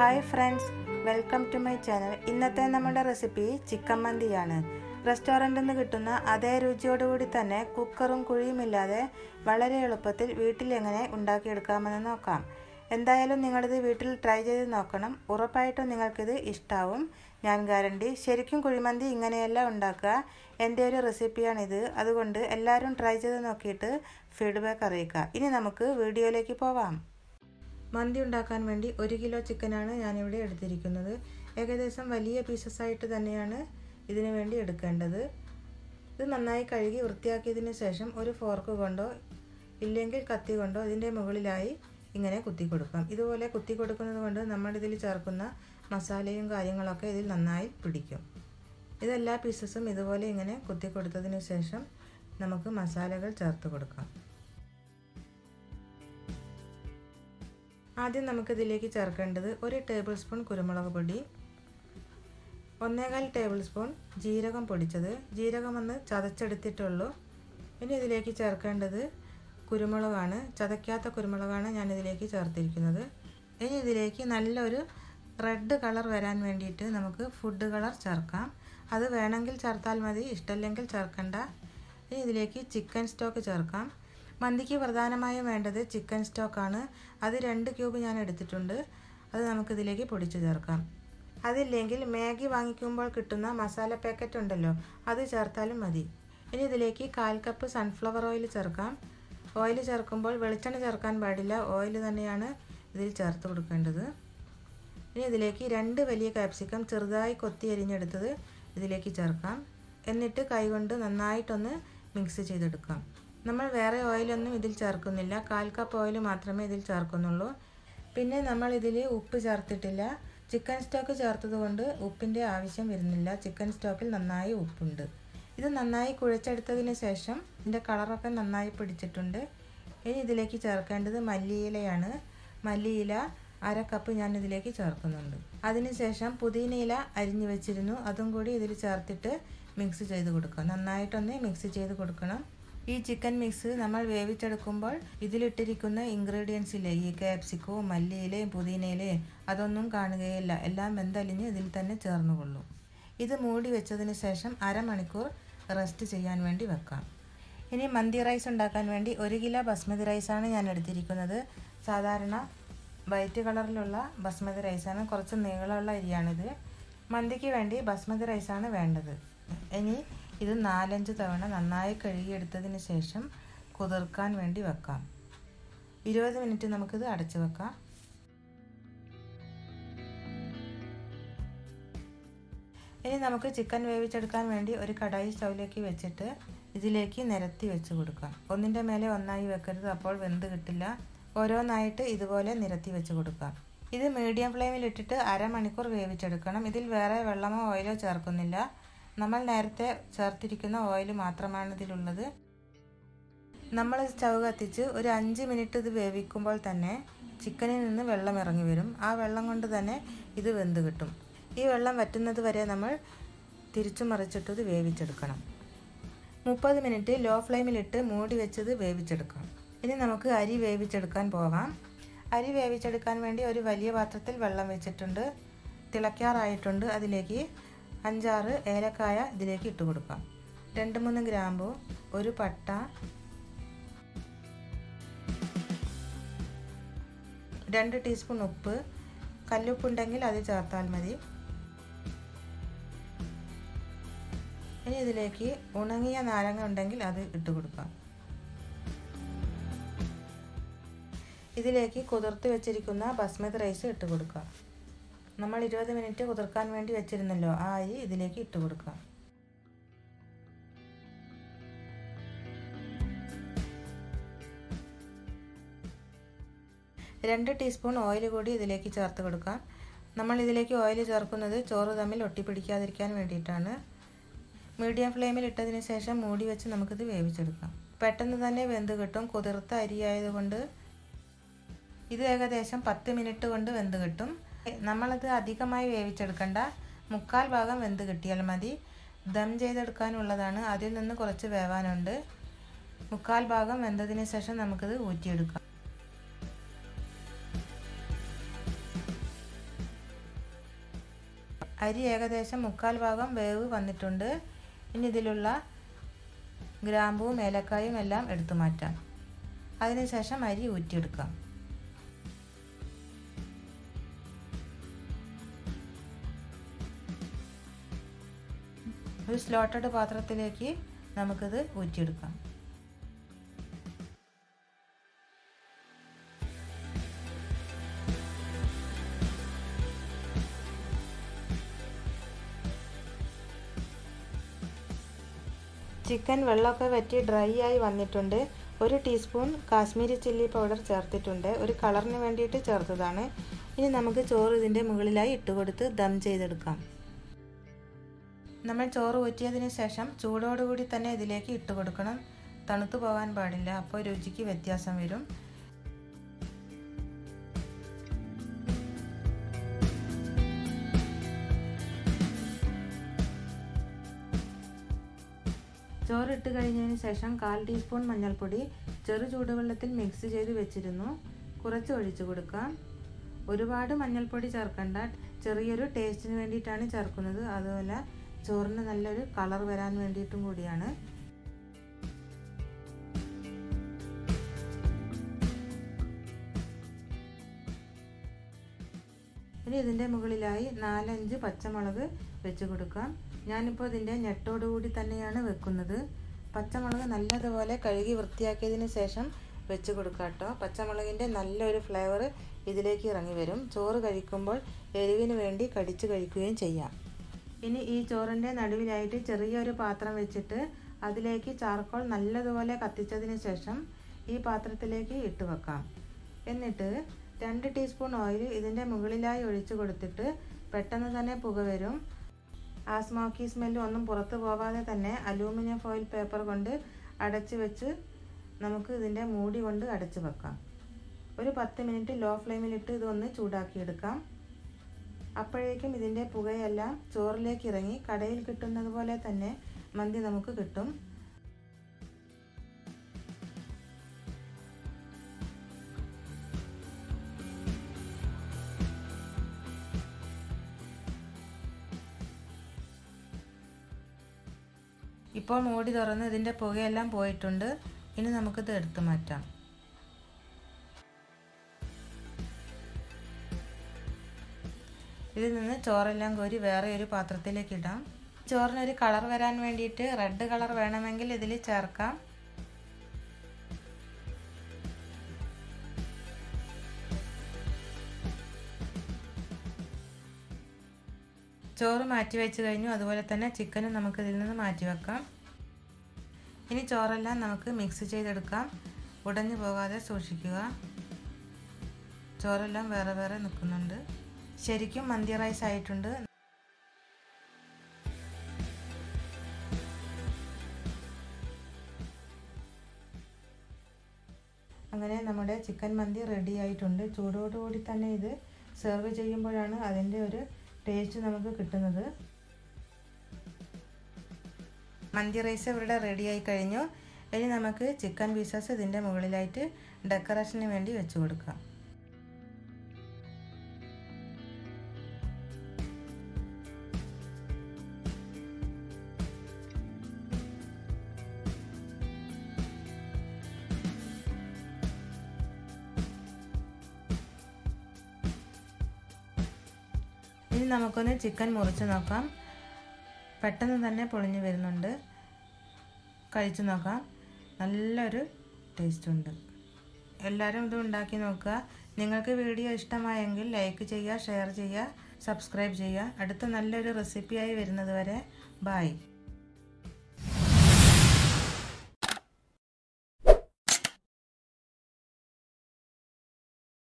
hi friends welcome to my channel ഇന്നത്തെ നമ്മുടെ recipe chicken മന്തിയാണ് റെസ്റ്റോറൻറ്റിൽ നിന്ന് കിട്ടുന്ന അതേ രുചിയോടുകൂടി തന്നെ കുക്കറും കുഴിയുമില്ലാതെ വളരെ എളുപ്പത്തിൽ വീട്ടിൽ എങ്ങനെ ഉണ്ടാക്കിയെടുക്കാമെന്ന് നോക്കാം എന്തായാലും നിങ്ങളിത് വീട്ടിൽ ട്രൈ ചെയ്ത് നോക്കണം ഉറപ്പായിട്ടും നിങ്ങൾക്കിത് ഇഷ്ടാവും ഞാൻ ഗ്യാരണ്ടി ശരിക്കും കുഴിമന്തി ഇങ്ങനെയല്ല ഉണ്ടാക്കുക എൻ്റെ ഒരു റെസിപ്പിയാണിത് അതുകൊണ്ട് എല്ലാവരും ട്രൈ ചെയ്ത് നോക്കിയിട്ട് ഫീഡ്ബാക്ക് അറിയിക്കുക ഇനി നമുക്ക് വീഡിയോയിലേക്ക് പോവാം മന്തി ഉണ്ടാക്കാൻ വേണ്ടി ഒരു കിലോ ചിക്കനാണ് ഞാനിവിടെ എടുത്തിരിക്കുന്നത് ഏകദേശം വലിയ പീസസ് ആയിട്ട് തന്നെയാണ് ഇതിനു വേണ്ടി എടുക്കേണ്ടത് ഇത് നന്നായി കഴുകി വൃത്തിയാക്കിയതിന് ശേഷം ഒരു ഫോർക്ക് കൊണ്ടോ ഇല്ലെങ്കിൽ കത്തി കൊണ്ടോ ഇതിൻ്റെ മുകളിലായി ഇങ്ങനെ കുത്തി കൊടുക്കാം ഇതുപോലെ കുത്തി കൊടുക്കുന്നത് കൊണ്ട് നമ്മളിതിൽ ചേർക്കുന്ന മസാലയും കാര്യങ്ങളൊക്കെ ഇതിൽ നന്നായി പിടിക്കും ഇതെല്ലാ പീസസും ഇതുപോലെ ഇങ്ങനെ കുത്തി കൊടുത്തതിന് ശേഷം നമുക്ക് മസാലകൾ ചേർത്ത് കൊടുക്കാം ആദ്യം നമുക്കിതിലേക്ക് ചേർക്കേണ്ടത് ഒരു ടേബിൾ സ്പൂൺ കുരുമുളക് പൊടി ഒന്നേകാൽ ടേബിൾ സ്പൂൺ ജീരകം പൊടിച്ചത് ജീരകം ഒന്ന് ചതച്ചെടുത്തിട്ടുള്ളൂ ഇനി ഇതിലേക്ക് ചേർക്കേണ്ടത് കുരുമുളകാണ് ചതയ്ക്കാത്ത കുരുമുളകാണ് ഞാൻ ഇതിലേക്ക് ചേർത്തിരിക്കുന്നത് ഇനി ഇതിലേക്ക് നല്ലൊരു റെഡ് കളർ വരാൻ വേണ്ടിയിട്ട് നമുക്ക് ഫുഡ് കളർ ചേർക്കാം അത് വേണമെങ്കിൽ ചേർത്താൽ മതി ഇഷ്ടമില്ലെങ്കിൽ ചേർക്കണ്ട ഇനി ഇതിലേക്ക് ചിക്കൻ സ്റ്റോക്ക് ചേർക്കാം മന്തിക്ക് പ്രധാനമായും വേണ്ടത് ചിക്കൻ സ്റ്റോക്കാണ് അത് രണ്ട് ക്യൂബ് ഞാൻ എടുത്തിട്ടുണ്ട് അത് നമുക്കിതിലേക്ക് പൊടിച്ചു ചേർക്കാം അതില്ലെങ്കിൽ മാഗി വാങ്ങിക്കുമ്പോൾ കിട്ടുന്ന മസാല പാക്കറ്റ് ഉണ്ടല്ലോ അത് ചേർത്താലും മതി ഇനി ഇതിലേക്ക് കാൽ കപ്പ് സൺഫ്ലവർ ഓയിൽ ചേർക്കാം ഓയിൽ ചേർക്കുമ്പോൾ വെളിച്ചെണ്ണ ചേർക്കാൻ പാടില്ല ഓയിൽ തന്നെയാണ് ഇതിൽ ചേർത്ത് കൊടുക്കേണ്ടത് ഇനി ഇതിലേക്ക് രണ്ട് വലിയ കാപ്സിക്കം ചെറുതായി കൊത്തി അരിഞ്ഞെടുത്തത് ഇതിലേക്ക് ചേർക്കാം എന്നിട്ട് കൈകൊണ്ട് നന്നായിട്ടൊന്ന് മിക്സ് ചെയ്തെടുക്കാം നമ്മൾ വേറെ ഓയിലൊന്നും ഇതിൽ ചേർക്കുന്നില്ല കാൽ കപ്പ് ഓയിൽ മാത്രമേ ഇതിൽ ചേർക്കുന്നുള്ളൂ പിന്നെ നമ്മൾ ഇതിൽ ഉപ്പ് ചേർത്തിട്ടില്ല ചിക്കൻ സ്റ്റോക്ക് ചേർത്തത് കൊണ്ട് ഉപ്പിൻ്റെ ആവശ്യം വരുന്നില്ല ചിക്കൻ സ്റ്റോക്കിൽ നന്നായി ഉപ്പുണ്ട് ഇത് നന്നായി കുഴച്ചെടുത്തതിന് ശേഷം ഇതിൻ്റെ കളറൊക്കെ നന്നായി പിടിച്ചിട്ടുണ്ട് ഇനി ഇതിലേക്ക് ചേർക്കേണ്ടത് മല്ലിയിലയാണ് മല്ലിയില അര കപ്പ് ഞാൻ ഇതിലേക്ക് ചേർക്കുന്നുണ്ട് അതിനുശേഷം പുതിനയില അരിഞ്ഞു വെച്ചിരുന്നു അതും കൂടി ഇതിൽ ചേർത്തിട്ട് മിക്സ് ചെയ്ത് കൊടുക്കുക നന്നായിട്ടൊന്ന് മിക്സ് ചെയ്ത് കൊടുക്കണം ഈ ചിക്കൻ മിക്സ് നമ്മൾ വേവിച്ചെടുക്കുമ്പോൾ ഇതിലിട്ടിരിക്കുന്ന ഇൻഗ്രീഡിയൻസിലെ ഈ ക്യാപ്സിക്കവും മല്ലിയിലയും പുതിനയിലയും അതൊന്നും കാണുകയില്ല എല്ലാം വെന്തലിഞ്ഞ് ഇതിൽ തന്നെ ചേർന്നുകൊള്ളും ഇത് മൂടി വെച്ചതിന് ശേഷം അരമണിക്കൂർ റെസ്റ്റ് ചെയ്യാൻ വേണ്ടി വെക്കാം ഇനി മന്തി റൈസ് ഉണ്ടാക്കാൻ വേണ്ടി ഒരു കിലോ ബസ്മതി റൈസാണ് ഞാൻ എടുത്തിരിക്കുന്നത് സാധാരണ വൈറ്റ് കളറിലുള്ള ബസ്മതി റൈസാണ് കുറച്ച് നീളമുള്ള അരിയാണിത് മന്തിക്ക് വേണ്ടി ബസ്മതി റൈസാണ് വേണ്ടത് ഇനി ഇത് നാലഞ്ച് തവണ നന്നായി കഴുകിയെടുത്തതിന് ശേഷം കുതിർക്കാൻ വേണ്ടി വെക്കാം ഇരുപത് മിനിറ്റ് നമുക്കിത് അടച്ചു വെക്കാം ഇനി നമുക്ക് ചിക്കൻ വേവിച്ചെടുക്കാൻ വേണ്ടി ഒരു കടായി സ്റ്റൗവിലേക്ക് വെച്ചിട്ട് ഇതിലേക്ക് നിരത്തി വെച്ച് കൊടുക്കാം ഒന്നിൻ്റെ മേലെ ഒന്നായി വെക്കരുത് അപ്പോൾ വെന്ത് കിട്ടില്ല ഓരോന്നായിട്ട് ഇതുപോലെ നിരത്തി വെച്ച് കൊടുക്കാം ഇത് മീഡിയം ഫ്ലെയിമിൽ ഇട്ടിട്ട് അരമണിക്കൂർ വേവിച്ചെടുക്കണം ഇതിൽ വേറെ വെള്ളമോ ഓയിലോ ചേർക്കുന്നില്ല നമ്മൾ നേരത്തെ ചേർത്തിരിക്കുന്ന ഓയിൽ മാത്രമാണ് ഇതിലുള്ളത് നമ്മൾ സ്റ്റവ് കത്തിച്ച് ഒരു അഞ്ച് മിനിറ്റ് ഇത് വേവിക്കുമ്പോൾ തന്നെ ചിക്കനിൽ നിന്ന് വെള്ളം ഇറങ്ങി വരും ആ വെള്ളം കൊണ്ട് തന്നെ ഇത് വെന്ത് കിട്ടും ഈ വെള്ളം വറ്റുന്നത് വരെ നമ്മൾ തിരിച്ചു മറിച്ചിട്ട് ഇത് വേവിച്ചെടുക്കണം മുപ്പത് മിനിറ്റ് ലോ ഫ്ലെയിമിലിട്ട് മൂടി വെച്ചത് വേവിച്ചെടുക്കാം ഇനി നമുക്ക് അരി വേവിച്ചെടുക്കാൻ പോകാം അരി വേവിച്ചെടുക്കാൻ വേണ്ടി ഒരു വലിയ പാത്രത്തിൽ വെള്ളം വെച്ചിട്ടുണ്ട് തിളയ്ക്കാറായിട്ടുണ്ട് അതിലേക്ക് അഞ്ചാറ് ഏലക്കായ ഇതിലേക്ക് ഇട്ട് കൊടുക്കാം രണ്ട് മൂന്ന് ഗ്രാമ്പു ഒരു പട്ട രണ്ട് ടീസ്പൂൺ ഉപ്പ് കല്ലുപ്പുണ്ടെങ്കിൽ അത് ചേർത്താൽ മതി ഇനി ഇതിലേക്ക് ഉണങ്ങിയ നാരങ്ങ ഉണ്ടെങ്കിൽ അത് ഇട്ട് കൊടുക്കാം ഇതിലേക്ക് കുതിർത്ത് വെച്ചിരിക്കുന്ന ബസ്മതി റൈസ് ഇട്ട് കൊടുക്കാം നമ്മൾ ഇരുപത് മിനിറ്റ് കുതിർക്കാൻ വേണ്ടി വെച്ചിരുന്നല്ലോ ആ അരി ഇതിലേക്ക് ഇട്ട് കൊടുക്കാം രണ്ട് ടീസ്പൂൺ ഓയിൽ കൂടി ഇതിലേക്ക് ചേർത്ത് കൊടുക്കാം നമ്മൾ ഇതിലേക്ക് ഓയിൽ ചേർക്കുന്നത് ചോറ് തമ്മിൽ ഒട്ടിപ്പിടിക്കാതിരിക്കാൻ വേണ്ടിയിട്ടാണ് മീഡിയം ഫ്ലെയിമിൽ ഇട്ടതിന് ശേഷം മൂടി വെച്ച് നമുക്കിത് വേവിച്ചെടുക്കാം പെട്ടെന്ന് തന്നെ വെന്ത് കിട്ടും കുതിർത്ത അരിയായതുകൊണ്ട് ഇത് ഏകദേശം പത്ത് മിനിറ്റ് കൊണ്ട് വെന്ത് കിട്ടും നമ്മളത് അധികമായി വേവിച്ചെടുക്കണ്ട മുക്കാൽ ഭാഗം വെന്ത് കിട്ടിയാൽ മതി ദം ചെയ്തെടുക്കാനുള്ളതാണ് അതിൽ നിന്ന് കുറച്ച് വേവാനുണ്ട് മുക്കാൽ ഭാഗം വെന്തതിന് ശേഷം നമുക്കിത് ഊറ്റിയെടുക്കാം അരി ഏകദേശം മുക്കാൽ ഭാഗം വേവ് വന്നിട്ടുണ്ട് ഇനി ഇതിലുള്ള ഗ്രാമ്പുവും ഏലക്കായും എല്ലാം എടുത്തു മാറ്റാം അതിനുശേഷം അരി ഊറ്റിയെടുക്കാം ഒരു സ്ലോട്ടഡ് പാത്രത്തിലേക്ക് നമുക്കിത് ഊറ്റിയെടുക്കാം ചിക്കൻ വെള്ളമൊക്കെ വറ്റി ഡ്രൈ ആയി വന്നിട്ടുണ്ട് ഒരു ടീസ്പൂൺ കാശ്മീരി ചില്ലി പൗഡർ ചേർത്തിട്ടുണ്ട് ഒരു കളറിന് വേണ്ടിയിട്ട് ചേർത്തതാണ് ഇനി നമുക്ക് ചോറ് ഇതിൻ്റെ മുകളിലായി ഇട്ടുകൊടുത്ത് ദം ചെയ്തെടുക്കാം നമ്മൾ ചോറ് ഊറ്റിയതിന് ശേഷം ചൂടോടുകൂടി തന്നെ ഇതിലേക്ക് ഇട്ട് കൊടുക്കണം തണുത്തു പോകാൻ പാടില്ല അപ്പോൾ രുചിക്ക് വ്യത്യാസം വരും ചോറിട്ട് കഴിഞ്ഞതിന് ശേഷം കാൽ ടീസ്പൂൺ മഞ്ഞൾപ്പൊടി ചെറു ചൂടുവെള്ളത്തിൽ മിക്സ് ചെയ്ത് വെച്ചിരുന്നു കുറച്ച് ഒഴിച്ചു കൊടുക്കാം ഒരുപാട് മഞ്ഞൾപ്പൊടി ചേർക്കണ്ട ചെറിയൊരു ടേസ്റ്റിന് വേണ്ടിയിട്ടാണ് ചേർക്കുന്നത് അതുപോലെ ചോറിന് നല്ലൊരു കളർ വരാൻ വേണ്ടിയിട്ടും കൂടിയാണ് ഇനി ഇതിൻ്റെ മുകളിലായി നാലഞ്ച് പച്ചമുളക് വെച്ച് കൊടുക്കാം ഞാനിപ്പോൾ ഇതിൻ്റെ ഞെട്ടോടുകൂടി തന്നെയാണ് വെക്കുന്നത് പച്ചമുളക് നല്ലതുപോലെ കഴുകി വൃത്തിയാക്കിയതിന് ശേഷം വെച്ച് കൊടുക്കാം കേട്ടോ പച്ചമുളകിൻ്റെ നല്ലൊരു ഫ്ലേവർ ഇതിലേക്ക് ഇറങ്ങി വരും ചോറ് കഴിക്കുമ്പോൾ എരിവിന് വേണ്ടി കടിച്ച് കഴിക്കുകയും ചെയ്യാം ഇനി ഈ ചോറിൻ്റെ നടുവിലായിട്ട് ചെറിയൊരു പാത്രം വെച്ചിട്ട് അതിലേക്ക് ചാർക്കോൾ നല്ലതുപോലെ കത്തിച്ചതിന് ശേഷം ഈ പാത്രത്തിലേക്ക് ഇട്ട് വെക്കാം എന്നിട്ട് രണ്ട് ടീസ്പൂൺ ഓയിൽ ഇതിൻ്റെ മുകളിലായി ഒഴിച്ചു കൊടുത്തിട്ട് പെട്ടെന്ന് തന്നെ പുക വരും ആ സ്മോക്കി സ്മെല്ല് ഒന്നും പുറത്തു പോവാതെ തന്നെ അലൂമിനിയം ഫോയിൽ പേപ്പർ കൊണ്ട് അടച്ച് വെച്ച് നമുക്ക് ഇതിൻ്റെ മൂടി കൊണ്ട് അടച്ച് വെക്കാം ഒരു പത്ത് മിനിറ്റ് ലോ ഫ്ലെയിമിലിട്ട് ഇതൊന്ന് ചൂടാക്കിയെടുക്കാം അപ്പോഴേക്കും ഇതിൻ്റെ പുകയെല്ലാം ചോറിലേക്ക് ഇറങ്ങി കടയിൽ കിട്ടുന്നത് പോലെ തന്നെ മന്തി നമുക്ക് കിട്ടും ഇപ്പോൾ മൂടി തുറന്ന് ഇതിൻ്റെ പുകയെല്ലാം പോയിട്ടുണ്ട് ഇനി നമുക്കിത് എടുത്തു മാറ്റാം ഇതിൽ നിന്ന് ചോറെല്ലാം കോരി വേറെ ഒരു പാത്രത്തിലേക്ക് ഇടാം ചോറിനൊരു കളർ വരാൻ വേണ്ടിയിട്ട് റെഡ് കളർ വേണമെങ്കിൽ ഇതിൽ ചേർക്കാം ചോറ് മാറ്റി വെച്ച് കഴിഞ്ഞു അതുപോലെ തന്നെ ചിക്കനും നമുക്ക് ഇതിൽ നിന്ന് മാറ്റി വെക്കാം ഇനി ചോറെല്ലാം നമുക്ക് മിക്സ് ചെയ്തെടുക്കാം ഉടഞ്ഞു പോകാതെ സൂക്ഷിക്കുക ചോറെല്ലാം വേറെ വേറെ നിൽക്കുന്നുണ്ട് ശരിക്കും മന്തി റൈസ് ആയിട്ടുണ്ട് അങ്ങനെ നമ്മുടെ ചിക്കൻ മന്തി റെഡി ആയിട്ടുണ്ട് ചൂടോടുകൂടി തന്നെ ഇത് സെർവ് ചെയ്യുമ്പോഴാണ് അതിൻ്റെ ഒരു ടേസ്റ്റ് നമുക്ക് കിട്ടുന്നത് മന്തി റൈസ് ഇവിടെ റെഡി ആയി കഴിഞ്ഞു ഇനി നമുക്ക് ചിക്കൻ പീസസ് ഇതിൻ്റെ മുകളിലായിട്ട് ഡെക്കറേഷന് വേണ്ടി വെച്ച് കൊടുക്കാം ഇനി നമുക്കൊന്ന് ചിക്കൻ മുറിച്ച് നോക്കാം പെട്ടെന്ന് തന്നെ പൊളിഞ്ഞു വരുന്നുണ്ട് കഴിച്ചു നോക്കാം നല്ലൊരു ടേസ്റ്റ് ഉണ്ട് എല്ലാവരും ഇത് ഉണ്ടാക്കി നോക്കുക നിങ്ങൾക്ക് വീഡിയോ ഇഷ്ടമായെങ്കിൽ ലൈക്ക് ചെയ്യുക ഷെയർ ചെയ്യുക സബ്സ്ക്രൈബ് ചെയ്യുക അടുത്ത നല്ലൊരു റെസിപ്പിയായി വരുന്നത് വരെ ബായ്